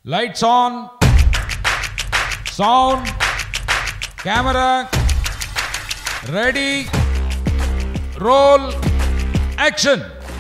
Lights on. Sound. Camera. Ready. Roll. Action.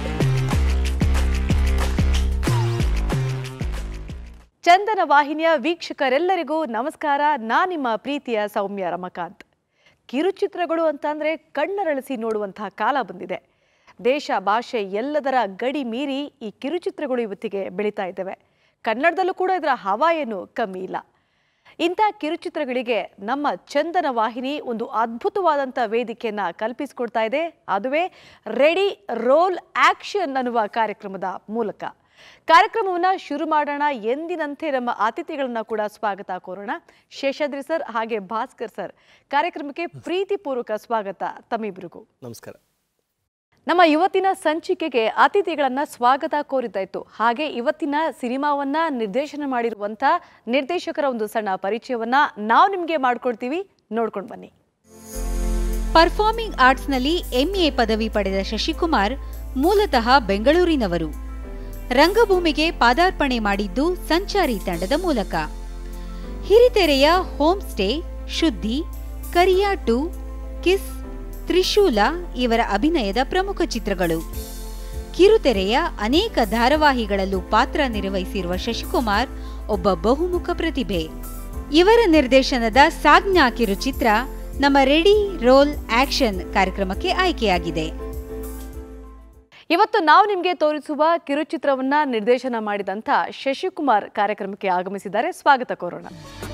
ಚಂದನ ವಾಹಿನಿಯ ವೀಕ್ಷಕರೆಲ್ಲರಿಗೂ ನಮಸ್ಕಾರ ನಾ ನಿಮ್ಮ ಪ್ರೀತಿಯ ಸೌಮ್ಯ ರಮಕಾಂತ್ ಕಿರುಚಿತ್ರಗಳು ಅಂತಂದ್ರೆ ಕಣ್ಣರಳಿಸಿ ನೋಡುವಂತಹ ಕಾಲ ಬಂದಿದೆ ದೇಶ ಭಾಷೆ ಎಲ್ಲದರ ಗಡಿ ಮೀರಿ ಈ ಕಿರುಚಿತ್ರಗಳು ಇವತ್ತಿಗೆ ಬೆಳೀತಾ ಇದ್ದಾವೆ ಕನ್ನಡದಲ್ಲೂ ಕೂಡ ಇದರ ಹವಾ ಏನು ಕಮ್ಮಿ ಇಲ್ಲ ಇಂಥ ಕಿರುಚಿತ್ರಗಳಿಗೆ ನಮ್ಮ ಚಂದನ ವಾಹಿನಿ ಒಂದು ಅದ್ಭುತವಾದಂಥ ವೇದಿಕೆಯನ್ನ ಕಲ್ಪಿಸಿಕೊಡ್ತಾ ಇದೆ ಅದುವೇ ರೆಡಿ ರೋಲ್ ಆಕ್ಷನ್ ಅನ್ನುವ ಕಾರ್ಯಕ್ರಮದ ಮೂಲಕ ಕಾರ್ಯಕ್ರಮವನ್ನ ಶುರು ಮಾಡೋಣ ಎಂದಿನಂತೆ ನಮ್ಮ ಅತಿಥಿಗಳನ್ನ ಕೂಡ ಸ್ವಾಗತ ಕೋರೋಣ ಶೇಷಾದ್ರಿ ಸರ್ ಹಾಗೆ ಭಾಸ್ಕರ್ ಸರ್ ಕಾರ್ಯಕ್ರಮಕ್ಕೆ ಪ್ರೀತಿಪೂರ್ವಕ ಸ್ವಾಗತ ತಮ್ಮಿಬ್ರಿಗೂ ನಮಸ್ಕಾರ ನಮ್ಮ ಇವತ್ತಿನ ಸಂಚಿಕೆಗೆ ಅತಿಥಿಗಳನ್ನ ಸ್ವಾಗತ ಕೋರಿದ್ದಾಯ್ತು ಹಾಗೆ ಇವತ್ತಿನ ಸಿನಿಮಾವನ್ನ ನಿರ್ದೇಶನ ಮಾಡಿರುವಂತ ನಿರ್ದೇಶಕರ ಒಂದು ಸಣ್ಣ ಪರಿಚಯವನ್ನ ನಾವು ನಿಮ್ಗೆ ಮಾಡ್ಕೊಡ್ತೀವಿ ನೋಡ್ಕೊಂಡು ಬನ್ನಿ ಪರ್ಫಾರ್ಮಿಂಗ್ ಆರ್ಟ್ಸ್ನಲ್ಲಿ ಎಂಎ ಪದವಿ ಪಡೆದ ಶಶಿಕುಮಾರ್ ಮೂಲತಃ ಬೆಂಗಳೂರಿನವರು ರಂಗಭೂಮಿಗೆ ಪಾದಾರ್ಪಣೆ ಮಾಡಿದ್ದು ಸಂಚಾರಿ ತಂಡದ ಮೂಲಕ ಹಿರಿತೆರೆಯ ಹೋಮ್ ಸ್ಟೇ ಶುದ್ಧಿ ಕರಿಯಾ ಟು ಕಿಸ್ ತ್ರಿಶೂಲ ಇವರ ಅಭಿನಯದ ಪ್ರಮುಖ ಚಿತ್ರಗಳು ಕಿರುತೆರೆಯ ಅನೇಕ ಧಾರಾವಾಹಿಗಳಲ್ಲೂ ಪಾತ್ರ ನಿರ್ವಹಿಸಿರುವ ಶಶಿಕುಮಾರ್ ಒಬ್ಬ ಬಹುಮುಖ ಪ್ರತಿಭೆ ಇವರ ನಿರ್ದೇಶನದ ಸಾಜ್ಞಾ ಕಿರುಚಿತ್ರ ನಮ್ಮ ರೆಡಿ ರೋಲ್ ಆಕ್ಷನ್ ಕಾರ್ಯಕ್ರಮಕ್ಕೆ ಆಯ್ಕೆಯಾಗಿದೆ ಇವತ್ತು ನಾವು ನಿಮ್ಗೆ ತೋರಿಸುವ ಕಿರುಚಿತ್ರವನ್ನ ನಿರ್ದೇಶನ ಮಾಡಿದಂತ ಶಶಿಕುಮಾರ್ ಕಾರ್ಯಕ್ರಮಕ್ಕೆ ಆಗಮಿಸಿದ್ದಾರೆ ಸ್ವಾಗತ ಕೋರೋಣ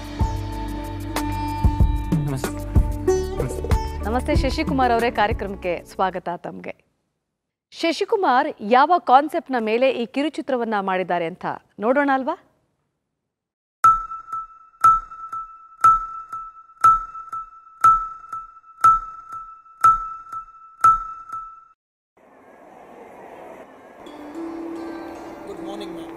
ನಮಸ್ತೆ ಶಶಿಕುಮಾರ್ ಅವರೇ ಕಾರ್ಯಕ್ರಮಕ್ಕೆ ಸ್ವಾಗತ ತಮ್ಗೆ ಶಶಿಕುಮಾರ್ ಯಾವ ಕಾನ್ಸೆಪ್ಟ್ನ ಮೇಲೆ ಈ ಕಿರುಚಿತ್ರವನ್ನ ಮಾಡಿದ್ದಾರೆ ಅಂತ ನೋಡೋಣ ಅಲ್ವಾ good morning ma'am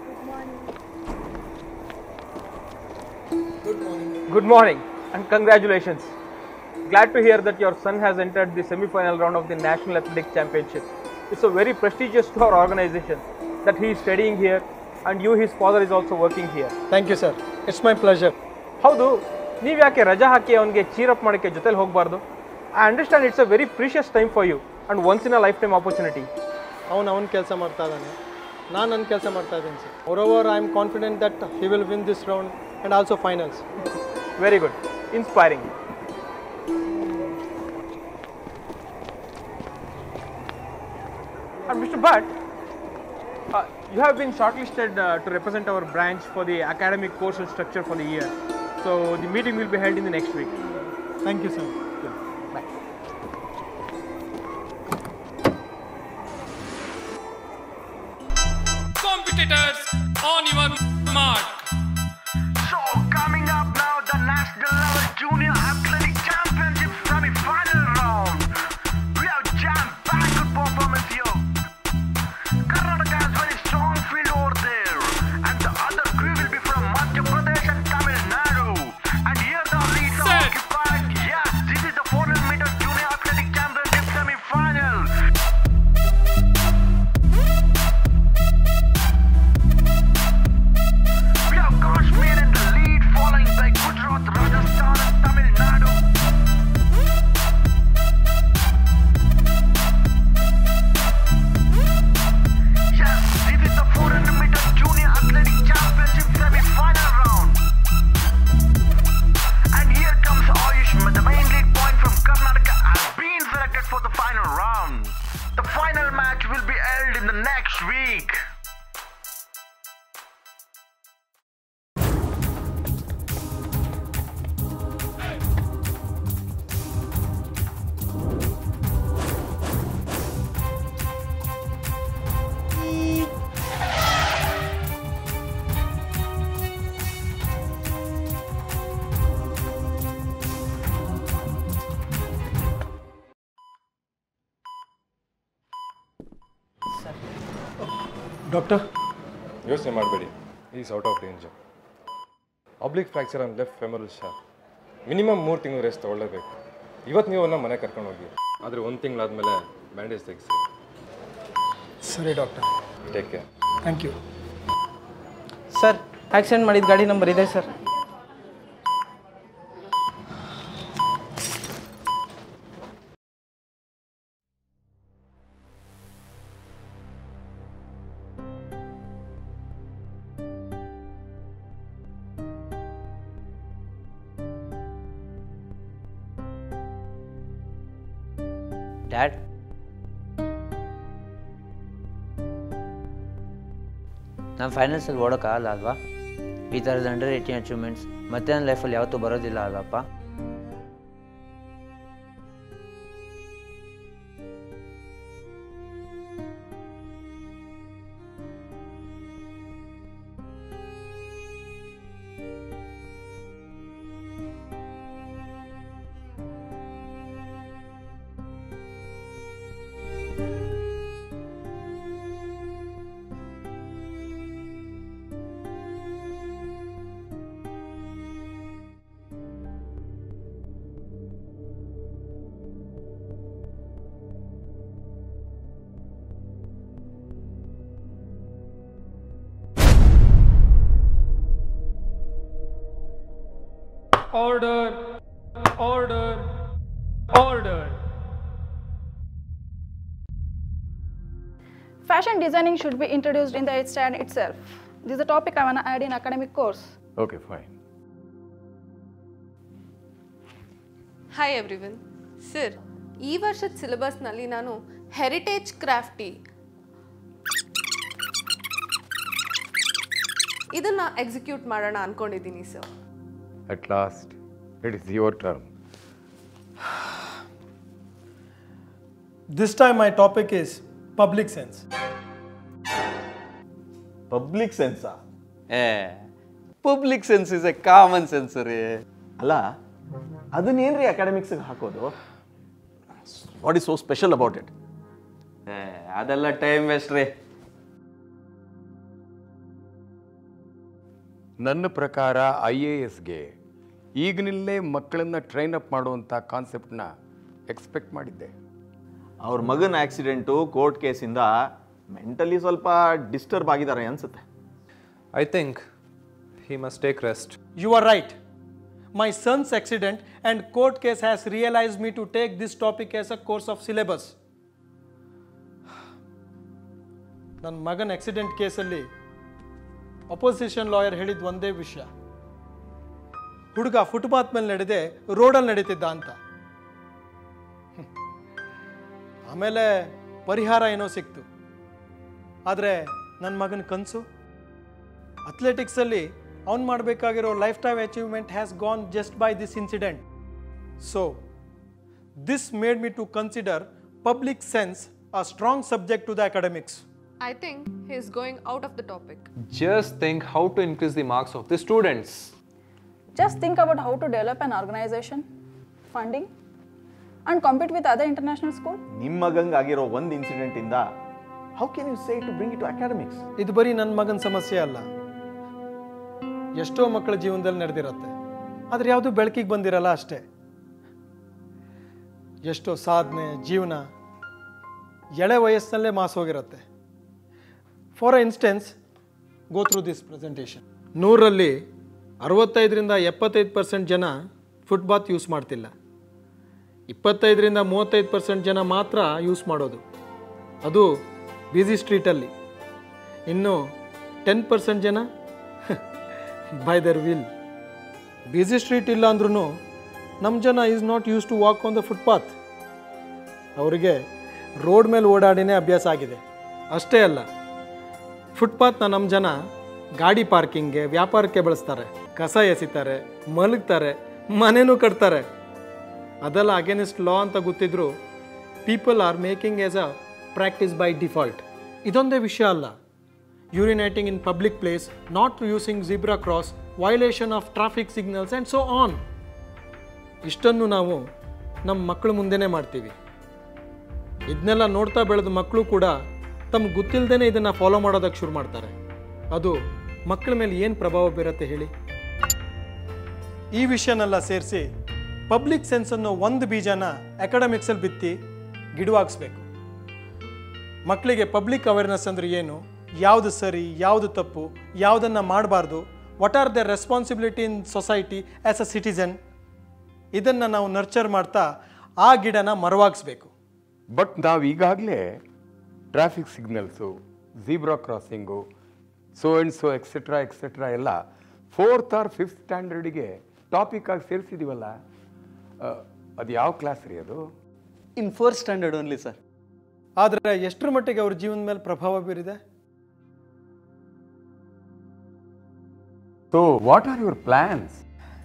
good morning Good morning and congratulations. Glad to hear that your son has entered the semi-final round of the National Athletic Championship. It's a very prestigious to our organization that he is studying here and you, his father, is also working here. Thank you sir it's my pleasure ಹೌದು ನೀವು ಯಾಕೆ ರಜಾ ಹಾಕಿ ಅವನಿಗೆ ಚೀರಪ್ ಮಾಡೋಕ್ಕೆ ಜೊತೆಲಿ ಹೋಗಬಾರ್ದು I understand it's a very precious time for you and once in a lifetime opportunity ಅವನು ಅವನ ಕೆಲಸ ಮಾಡ್ತಾ ಇದ್ದಾನೆ ನಾನು ನನ್ನ ಕೆಲಸ ಮಾಡ್ತಾ ಇದ್ದೀನಿ sir over I am confident that he will win this round and also finals very good inspiring And Mr. Bhatt, uh, you have been shortlisted uh, to represent our branch for the academic course and structure for the year. So the meeting will be held in the next week. Thank you sir Bye. competitors on your mark. So coming up now, the national level junior athletic championship semi-final round. We have jam-packed good performance here. Karnataka has very strong field over there, and the other crew will be from Madhya Pradesh and Tamil Nadu. And here the leads are Set. occupied. Yes, this is the 400 meter junior athletic championship semi-final. We have Kashmir in the lead, following by Gujarat, Rajasthan, and Tamil Nadu. Yes, this is the 400 meter junior athletic championship semi-final round. And here comes Ayush, the main lead point from Karnataka, has been selected for the final round. The final match will be held in the next week. Doctor ಯೋಚನೆ ಮಾಡಬೇಡಿ is out of danger oblique fracture on left femoral shaft minimum ಮೂರು ತಿಂಗಳು rest ತೊಗೊಳ್ಳೇಬೇಕು ಇವತ್ತು ನೀವು ಅವನ್ನ ಮನೆ ಕರ್ಕೊಂಡು ಹೋಗಿ ಆದರೆ ಒಂದು ತಿಂಗಳಾದಮೇಲೆ ಬ್ಯಾಂಡೇಜ್ ತೆಗಿಸಿ ಸರಿ doctor take care thank you sir accident ಮಾಡಿದ ಗಾಡಿ ನಂಬರ್ ಇದೆ ಸರ್ ಡ್ಯಾಡ್ ನಾನು ಫೈನಲ್ಸಲ್ಲಿ ಓಡೋಕ್ಕಾಗಲ್ಲ ಅಲ್ವಾ ಈ ಥರದ ಅಂಡರ್ ಏಯ್ಟೀನ್ ಅಚೀವ್ಮೆಂಟ್ಸ್ ಮತ್ತೆ ನನ್ನ ಲೈಫಲ್ಲಿ ಯಾವತ್ತೂ ಬರೋದಿಲ್ಲ ಅಲ್ವಪ್ಪ Order, order, order. Fashion designing should be introduced in the 8th stand itself. This is a topic I want to add in academic course. Okay, fine. Hi everyone sir ಈ ವರ್ಷದ ಸಿಲೆಬಸ್ನಲ್ಲಿ ನಾನು heritage ಕ್ರಾಫ್ಟಿ ಇದನ್ನು ಎಕ್ಸಿಕ್ಯೂಟ್ ಮಾಡೋಣ ಅಂದ್ಕೊಂಡಿದ್ದೀನಿ sir At last, it is your turn. This time my topic is public sense. Public ಸೆನ್ಸಾ ಏ public sense is a common sense ರೀ ಅಲ್ಲ ಅದನ್ನೇನ್ರಿ ಅಕಾಡೆಮಿಕ್ಸ್ಗೆ ಹಾಕೋದು what is so special about it ಏ ಅದೆಲ್ಲ ಟೈಮ್ ವೇಸ್ಟ್ ರೀ ನನ್ನ ಪ್ರಕಾರ ಐ ಎ ಎಸ್ಗೆ ಈಗಿನಲ್ಲೇ ಮಕ್ಕಳನ್ನ ಟ್ರೈನ್ ಅಪ್ ಮಾಡುವಂಥ ಕಾನ್ಸೆಪ್ಟ್ನ ಎಕ್ಸ್ಪೆಕ್ಟ್ ಮಾಡಿದ್ದೆ ಅವ್ರ ಮಗನ ಆಕ್ಸಿಡೆಂಟು ಕೋರ್ಟ್ ಕೇಸಿಂದ ಮೆಂಟಲಿ ಸ್ವಲ್ಪ ಡಿಸ್ಟರ್ಬ್ ಆಗಿದ್ದಾರೆ ಅನ್ಸುತ್ತೆ I think he must take rest. You are right. My son's accident and court case has realized me to take this topic as a course of syllabus. ನನ್ನ ಮಗನ accident ಕೇಸಲ್ಲಿ opposition lawyer ಹೇಳಿದ ಒಂದೇ ವಿಷಯ ಹುಡುಗ footpath ಮೇಲೆ ನಡೆದೆ ರೋಡಲ್ಲಿ ನಡೀತಿದ್ದ ಅಂತ ಹ್ಮ್. ಆಮೇಲೆ ಪರಿಹಾರ ಏನೋ ಸಿಕ್ತು ಆದರೆ ನನ್ನ ಮಗನ ಕನಸು ಅಥ್ಲೆಟಿಕ್ಸಲ್ಲಿ ಅವ್ನು ಮಾಡಬೇಕಾಗಿರೋ lifetime achievement has gone just by this incident so this made me to consider public sense a strong subject to the academics I think he is going out of the topic Just think how to increase the marks of the students. Just think about how to develop an organization, funding, and compete with other international schools. ನಿಮ್ಮ ಮಗಂಗೆ ಆಗಿರೋ ಒಂದು ಇನ್ಸಿಡೆಂಟಿಂದ how can you say to bring it to academics ಇದು ಬರೀ ನನ್ನ ಮಗನ ಸಮಸ್ಯೆ ಅಲ್ಲ ಎಷ್ಟೋ ಮಕ್ಕಳ ಜೀವನದಲ್ಲಿ ನಡೆದಿರತ್ತೆ ಆದರೆ ಯಾವುದು ಬೆಳಕಿಗೆ ಬಂದಿರಲ್ಲ ಅಷ್ಟೇ ಎಷ್ಟೋ ಸಾಧನೆ ಜೀವನ ಎಳೆ ವಯಸ್ಸಿನಲ್ಲೇ ಮಾಸ್ ಹೋಗಿರುತ್ತೆ for instance go through this presentation ನೂರಲ್ಲಿ ಅರವತ್ತೈದರಿಂದ ಎಪ್ಪತ್ತೈದು ಪರ್ಸೆಂಟ್ ಜನ ಫುಟ್ಬಾತ್ ಯೂಸ್ ಮಾಡ್ತಿಲ್ಲ ಇಪ್ಪತ್ತೈದರಿಂದ ಮೂವತ್ತೈದು ಪರ್ಸೆಂಟ್ ಜನ ಮಾತ್ರ ಯೂಸ್ ಮಾಡೋದು ಅದು ಬ್ಯುಸಿ ಸ್ಟ್ರೀಟಲ್ಲಿ ಇನ್ನು ಟೆನ್ ಪರ್ಸೆಂಟ್ ಜನ by there will busy street ಇಲ್ಲ ಅಂದ್ರೂ ನಮ್ಮ ಜನ is not use to walk on the footpath ಅವರಿಗೆ ರೋಡ್ ಮೇಲೆ ಓಡಾಡಿನೇ ಅಭ್ಯಾಸ ಆಗಿದೆ ಅಷ್ಟೇ ಅಲ್ಲ ಫುಟ್ಪಾತ್ನ ನಮ್ಮ ಜನ ಗಾಡಿ ಪಾರ್ಕಿಂಗ್ಗೆ ವ್ಯಾಪಾರಕ್ಕೆ ಬಳಸ್ತಾರೆ ಕಸ ಎಸಿತಾರೆ ಮಲಗ್ತಾರೆ ಮನೆನೂ ಕಟ್ತಾರೆ ಅದೆಲ್ಲ ಅಗೇನಿಸ್ಟ್ ಲಾ ಅಂತ ಗೊತ್ತಿದ್ರು people are making as a practice by default ಇದೊಂದೇ ವಿಷಯ ಅಲ್ಲ urinating in public place not using zebra cross violation of traffic signals and so on ಇಷ್ಟನ್ನು ನಾವು ನಮ್ಮ ಮಕ್ಕಳ ಮುಂದೆನೇ ಮಾಡ್ತೀವಿ ಇದನ್ನೆಲ್ಲ ನೋಡ್ತಾ ಬೆಳೆದ ಮಕ್ಕಳು ಕೂಡ ತಮ್ಗೆ ಗೊತ್ತಿಲ್ಲದೇ ಇದನ್ನು ಫಾಲೋ ಮಾಡೋದಕ್ಕೆ ಶುರು ಮಾಡ್ತಾರೆ ಅದು ಮಕ್ಕಳ ಮೇಲೆ ಏನು ಪ್ರಭಾವ ಬೀರುತ್ತೆ ಹೇಳಿ ಈ ವಿಷಯನೆಲ್ಲ ಸೇರಿಸಿ ಪಬ್ಲಿಕ್ ಸೆನ್ಸ್ ಅನ್ನೋ ಒಂದು ಬೀಜನ ಅಕಾಡೆಮಿಕ್ಸಲ್ಲಿ ಬಿತ್ತಿ ಗಿಡವಾಗಿಸ್ಬೇಕು ಮಕ್ಕಳಿಗೆ ಪಬ್ಲಿಕ್ ಅವೇರ್ನೆಸ್ ಅಂದ್ರೆ ಏನು ಯಾವುದು ಸರಿ ಯಾವುದು ತಪ್ಪು ಯಾವುದನ್ನು ಮಾಡಬಾರ್ದು what are the responsibility in society as a citizen ಇದನ್ನು ನಾವು ನರ್ಚರ್ ಮಾಡ್ತಾ ಆ ಗಿಡನ ಮರವಾಗಿಸ್ಬೇಕು ಬಟ್ ನಾವು ಈಗಾಗಲೇ traffic signals zebra crossing so and so etcetera etcetera ಎಲ್ಲ ಫೋರ್ತ್ ಆರ್ ಫಿಫ್ತ್ ಸ್ಟ್ಯಾಂಡರ್ಡಿಗೆ ಟಾಪಿಕ್ ಆಗಿ ಸೇರಿಸಿದೀವಲ್ಲ ಅದು ಯಾವ ಕ್ಲಾಸ್ ರೀ ಅದು in fourth standard only sir ಆದರೆ ಎಷ್ಟರ ಮಟ್ಟಿಗೆ ಅವ್ರ ಜೀವನದ ಮೇಲೆ ಪ್ರಭಾವ ಬೀರಿದೆ so what are your plans